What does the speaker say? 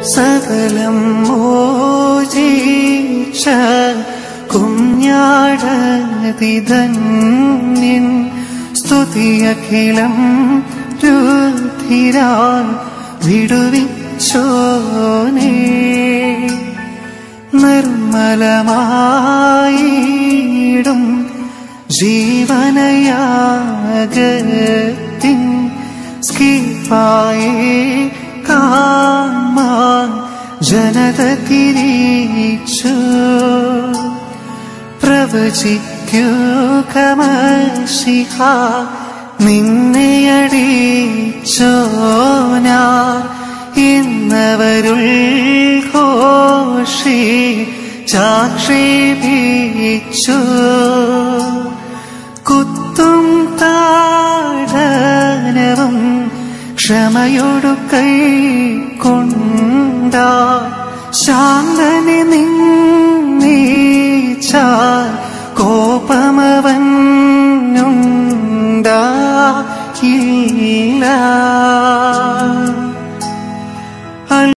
സകലം മോചിച്ച കുഞ്ഞാടതിധന്യൻ സ്തുതിയഖിലം രുധിരാൽ വിടുവിച്ചോനേ നിർമ്മലമായിടും ജീവനയാകത്തിൻ സ്കീപ്പായേ കാമാൻ ജനത തിരിച്ചു പ്രവചിക്കൂ കമശിഹ നിന്നെയടിച്ചോനാ ഇന്നവരുൾ ഘോഷി ചാക്ഷേപിച്ചു കുത്തും താടനവും ക്ഷമയോടു കൈ കൊണ്ട ശാന്തനെ നിന്നീച്ചാൽ കോപമവനുണ്ടായില്ല